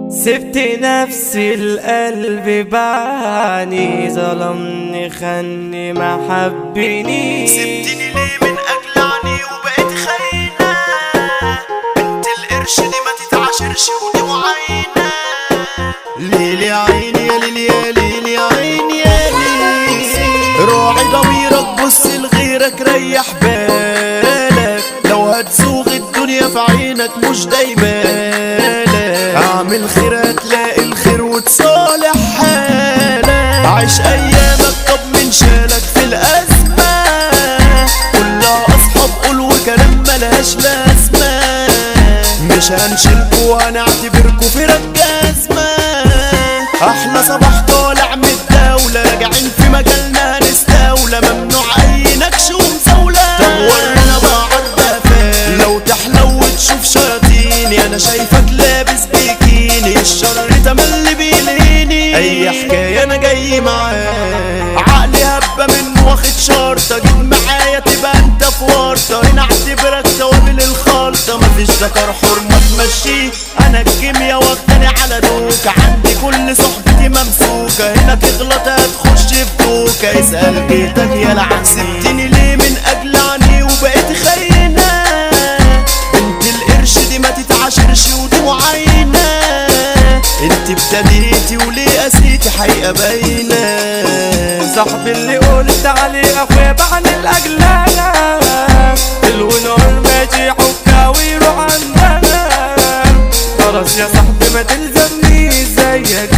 سبت نفسي القلب باعني ظلمني خاني ما حبني سبتني ليه من اجل عني وبقيت خاينة بنت القرش دي ما تتعاشرش ودي معاينة ليلي يا عيني يا ليلي يا ليلي يا عيني يا ليلي راعي ضميرك بص لغيرك ريح بالك لو هتزوغ الدنيا في عينك مش دايمالك اعمل خير هتلاقي الخير وتصالح حالك عيش ايامك طب من شالك في الازمه كلها اصحاب قول وكلام ملهاش لازمه مش هنشيلكوا وهنعتبركوا فرق جزمه احلى صباح طالع من الدوله راجعين في مجالنا هنستولى ممنوع اي نكش ومزاوله دورنا بقى عرض قفال لو تحلو وتشوف شياطيني انا شايفك لابس بيكيني الشر تملي بيلهيني اي حكايه انا جاي معاك عقلي هبه منه واخد شرطه جيت معايا تبقى انت في ورطه هنا اعتبرك توابل الخلطه مفيش ذكر حرمه تمشيه انا الكيميا واخداني على دوكه عندي كل صحبتي ممسوكه هنا تغلط هتخش في دوكه اسال جيتك يا لعن سبتني ليه من اجل عني وبقيت خاينه بنت القرش دي ما تتعاشرش ودي معاينه انت ابتديتي وليه قسيتي حقيقه باينه صاحبي اللي قلت عليه اخويا بعن الاجلال الونور ماشي حكاوي يروح عندنا خلاص يا صاحبي ما تلزمنيش زيك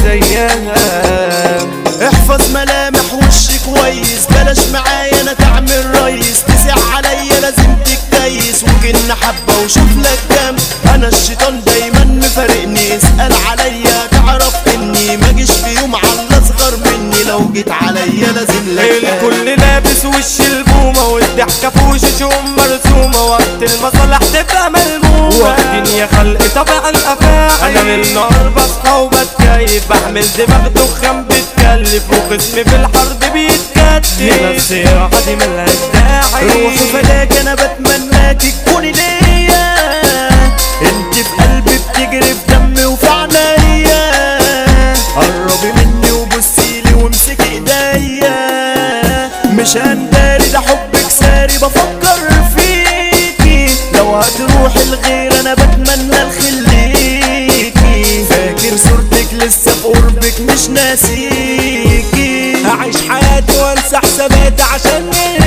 زيها احفظ ملامح وشي كويس بلاش معايا انا تعمل ريس تسع عليا لازم تتكيس وجن حبة وشوف لك كام انا الشيطان دايما مفارقني اسأل عليا تعرف اني ماجيش في يوم على اصغر مني لو جيت عليا لازم لك كام. الكل لابس وش البومة والضحكة في وشوشهم مرسومة وقت المصالح تبقى ملمومة واخدين يا خلق طبع الأفاعي أنا للنار بصحى وبتكيف بعمل دماغ دخان بتكلف وخصمي في الحرب بيتكتف هنا الصياحة دي ملهاش داعي روحي فداك انا بتمناكي تكوني ليا انت في قلبي بتجري في دمي وفي عينيا قربي مني وبصيلي وامسكي ايديا مش هنداري ده حبك ساري بفكر فيكي لو هتروحي الغير انا بتمنى الخير ليكي فاكر صورتك لسه في قربك مش ناسيكي هعيش حياتي وانسى حساباتي عشان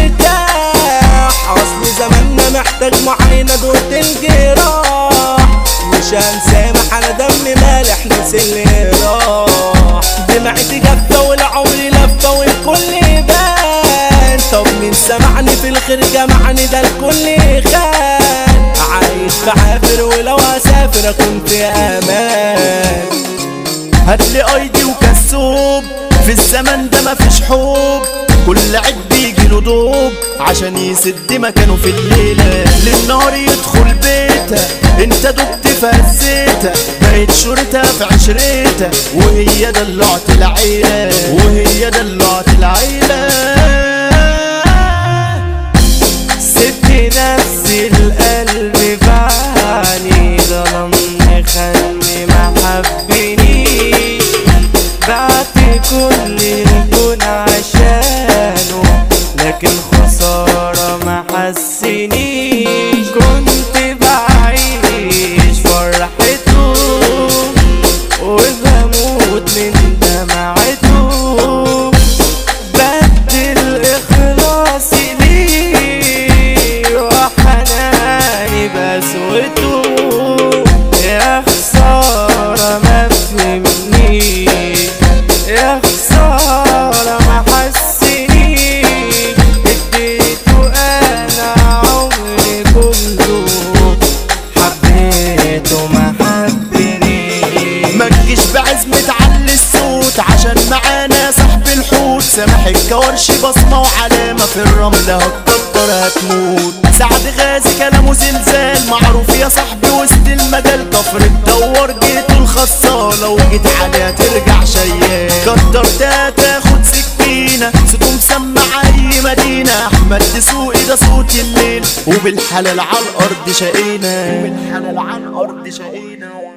نرتاح اصل زماننا محتاج معاينة دوت الجراح مش هنسامح انا دمي مالح نسي اللي راح دمعتي جافة والعمر لفة والكل بان طب مين سمعني في الخير جمعني ده الكل خان عايش بعافر ولو هسافر اكون في امان هاتلي ايدي وكسوب في الزمن ده مفيش حب كل عيب بيجي له دوب عشان يسد مكانه في الليلة للنار يدخل بيتها انت دبت في هزيتها بقيت شورتها في عشرتها وهي دلعت العيلة وهي دلعت العيلة سبت نفسي القلب باعني ظلمني خاني ما حبني بعت كل الكون عشانه لكن خسارة ما حسنيش كنت بعيش فرحته وبموت من دمعته بدل إخلاصي ليه وحناني بسوته يا خسارة ما فهمنيش يا خسارة ما حسنيش اديته أنا عمري كله حبيته ما حبنيش ما تجيش بعزمة علي الصوت عشان معانا صاحب الحوت سامح الكورش بصمة وعلامة في الرمل هتكتر هتموت سعد غازي كلامه زلزال معروف يا صاحبي وسط المجال كفر تدور جيت الخصالة وجيت عليها ترجع شيال كترت هتاخد سكينة صوته مسمع أي مدينة أحمد دسوقي ده صوت الليل وبالحلال على الأرض شقينا وبالحلال على الأرض شقينا